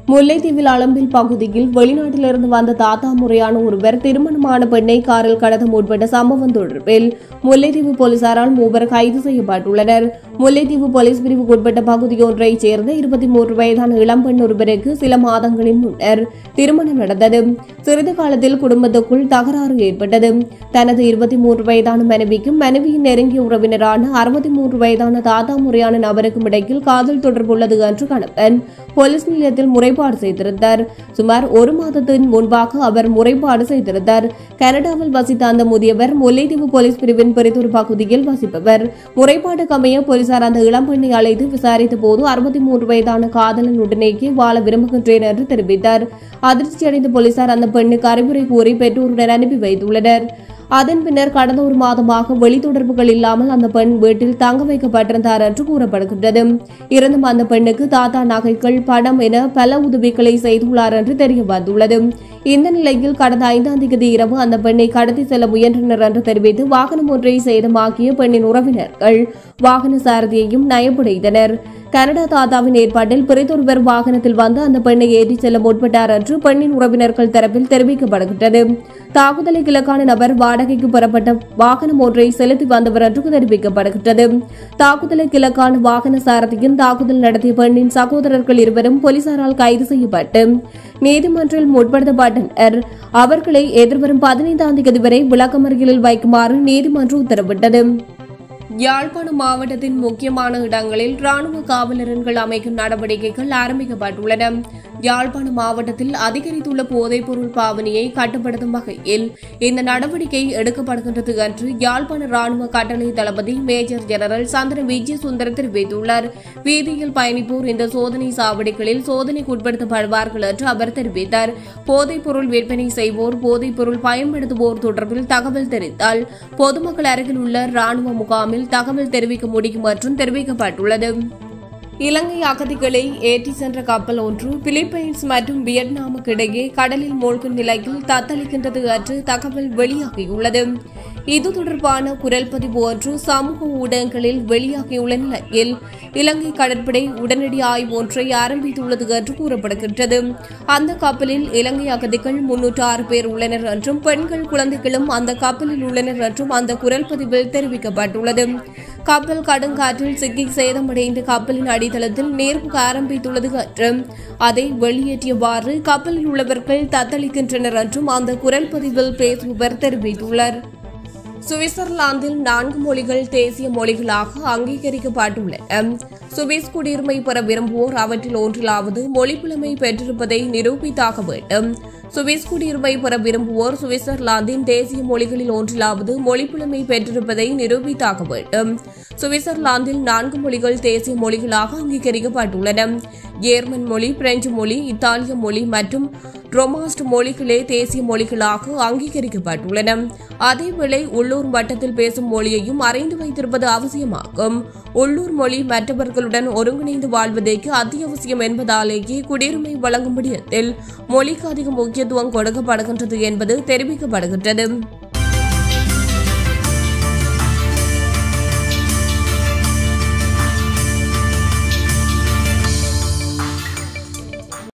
முல்லைத்தீவில் அளம்பில் பகுதியில் வெளிநாட்டிலிருந்து வந்த தாத்தா முறையான ஒருவர் திருமணமான பெண்ணை காரில் கடத்த முற்பட்ட சம்பவம் தொடர்பில் முல்லைத்தீவு போலீசாரால் மூவர் கைது செய்யப்பட்டுள்ளனர் முல்லைத்தீவு போலீஸ் பிரிவுக்கு உட்பட்ட பகுதியொன்றைச் சேர்ந்த இருபத்தி மூன்று வயதான இளம்பெண் ஒருவருக்கு சில மாதங்களின் முன்னர் திருமணம் நடந்தது சிறிது காலத்தில் குடும்பத்துக்குள் தகராறு ஏற்பட்டது தனது இருபத்தி மூன்று வயதான மனைவிக்கும் மனைவியின் நெருங்கிய உறவினரான அறுபத்தி மூன்று வயதான தாத்தா முறையான நபருக்கும் இடையில் காதல் தொடர்புள்ளது என்று கணவன் போலீஸ் நிலையத்தில் முறைப்பாடு செய்திருந்தார் சுமார் ஒரு மாதத்தின் முன்பாக அவர் முறைப்பாடு செய்திருந்தார் கனடாவில் வசித்த அந்த முதியவர் முல்லைத்தீவு போலீஸ் பிரிவின் பெரிதொரு பகுதியில் வசிப்பவர் முறைப்பாட்டுக்கு அமைய போலீசார் அந்த இளம்பெண்ணை அழைத்து விசாரித்த போது அறுபத்தி மூன்று வயதான காதலன் உடனேயே வாழ விரும்புகின்றேன் என்று தெரிவித்தார் அதிர்ச்சியடைந்த போலீசார் அந்த பெண்ணுக்கு அறிவுரை கூறி பெற்றோருடன் அனுப்பி வைத்துள்ளனர் அதன் பின்னர் கடந்த ஒரு மாதமாக வெளித்தொடர்புகள் இல்லாமல் அந்த பெண் வீட்டில் தங்க வைக்கப்பட்டிருந்தார் என்று கூறப்படுகின்றது இருந்தும் அந்த பெண்ணுக்கு தாத்தா நகைகள் பணம் என பல உதவிகளை செய்துள்ளார் என்று தெரிய வந்துள்ளது இந்த நிலையில் கடந்த ஐந்தாம் தேதி இரவு அந்த பெண்ணை கடத்தி செல்ல முயன்றனர் என்று தெரிவித்து வாகனம் ஒன்றை சேதமாக்கிய பெண்ணின் உறவினர்கள் வாகன சாரதியையும் நயப்படைத்தனர் கனடா தாத்தாவின் ஏற்பாட்டில் பிரித்தொருவர் வாகனத்தில் வந்து அந்த பெண்ணை ஏற்றிச் செல்ல முற்பட்டார் என்று பெண்ணின் உறவினர்கள் தரப்பில் தெரிவிக்கப்படுகின்றது தாக்குதலை இலக்கான நபர் வாடகைக்கு பெறப்பட்ட வாகனம் ஒன்றை செலுத்தி வந்தவர் என்று தெரிவிக்கப்படுகின்றது தாக்குதலை இலக்கான வாகன சாரதியும் தாக்குதல் நடத்திய பெண்ணின் சகோதரர்கள் இருவரும் போலீசாரால் கைது செய்யப்பட்டு நீதிமன்றில் முற்படுத்தப்பட்டனர் அவர்களை எதிர்வரும் பதினைந்தாம் தேதி வரை விளக்கமறியலில் வைக்குமாறு நீதிமன்றம் உத்தரவிட்டது யாழ்ப்பாணம் மாவட்டத்தின் முக்கியமான இடங்களில் ராணுவ காவலர்கள் அமைக்கும் நடவடிக்கைகள் ஆரம்பிக்கப்பட்டுள்ளன யாழ்ப்பாணம் மாவட்டத்தில் அதிகரித்துள்ள போதைப் பொருள் பாவனையை கட்டுப்படுத்தும் வகையில் இந்த நடவடிக்கை எடுக்கப்படுகின்றது என்று யாழ்ப்பாண ராணுவ கட்டளை தளபதி மேஜர் ஜெனரல் சந்திரன் விஜய் சுந்தர் தெரிவித்துள்ளார் வீதியில் பயணிப்போர் இந்த சோதனை சாவடிகளில் சோதனைக்கு உட்படுத்தப்படுவார்கள் என்று அவர் தெரிவித்தார் போதைப் பொருள் விற்பனை செய்வோர் போதைப் பொருள் பயன்படுத்துவோர் தொடர்பில் தகவல் தெரிவித்தால் பொதுமக்கள் அருகில் உள்ள ராணுவ முகாமில் தகவல் தெரிவிக்க முடியும் என்றும் தெரிவிக்கப்பட்டுள்ளது இலங்கை அகதிகளை ஏற்றி சென்ற கப்பல் ஒன்று பிலிப்பைன்ஸ் மற்றும் வியட்நாமுக்கு இடையே கடலில் மூழ்கும் நிலையில் தத்தளிக்கின்றது என்று தகவல் வெளியாகியுள்ளது இது தொடர்பான குரல் பதிவு ஒன்று சமூக ஊடகங்களில் வெளியாகியுள்ள நிலையில் இலங்கை கடற்படை உடனடி ஆய்வு ஒன்றை ஆரம்பித்துள்ளது என்று கூறப்படுகின்றது அந்த கப்பலில் இலங்கை அகதிகள் முன்னூற்று ஆறு பேர் உள்ளனர் என்றும் பெண்கள் குழந்தைகளும் அந்த கப்பலில் உள்ளனர் என்றும் அந்த குரல் பதிவில் தெரிவிக்கப்பட்டுள்ளது கப்பல் கடுங்காற்றில் சிக்கி சேதமடைந்த கப்பலின் அடித்தளத்தில் நேர்ப்புக ஆரம்பித்துள்ளது என்றும் அதை வெளியேற்றியவாறு கப்பலில் உள்ளவர்கள் தத்தளிக்கின்றனர் என்றும் அந்த குரல் பதிவில் பேசுபவர் தெரிவித்துள்ளார் சுவிட்சர்லாந்தில் நான்கு மொழிகள் தேசிய மொழிகளாக அங்கீகரிக்கப்பட்டுள்ளன சுவிஸ் குடியுரிமை பெற விரும்புவோர் அவற்றில் ஒன்றிலாவது மொழிப்புலமை பெற்றிருப்பதை நிரூபித்தாக வேண்டும் சுவிஸ் குடியுரிமை பெற விரும்புவோர் சுவிட்சர்லாந்தின் தேசிய மொழிகளில் ஒன்றிலாவது மொழிப்புலமை பெற்றிருப்பதை நிரூபித்தாக வேண்டும் சுவிட்சர்லாந்தில் நான்கு மொழிகள் தேசிய மொழிகளாக அங்கீகரிக்கப்பட்டுள்ளன ஜேர்மன் மொழி பிரெஞ்சு மொழி இத்தாலிய மொழி மற்றும் ரொமாஸ்ட் மொழிகளே தேசிய மொழிகளாக அங்கீகரிக்கப்பட்டுள்ளன அதேவேளை உள்ளூர் மட்டத்தில் பேசும் மொழியையும் அறிந்து வைத்திருப்பது அவசியமாகும் உள்ளூர் மொழி மற்றவர்களுடன் ஒருங்கிணைந்து வாழ்வதற்கு அத்தியாவசியம் என்பதாலேயே குடியுரிமை வழங்கும் விடயத்தில் மொழிக்கு அதிக முக்கியத்துவம் கொடுக்கப்படுகின்றது என்பது தெரிவிக்கப்படுகின்றது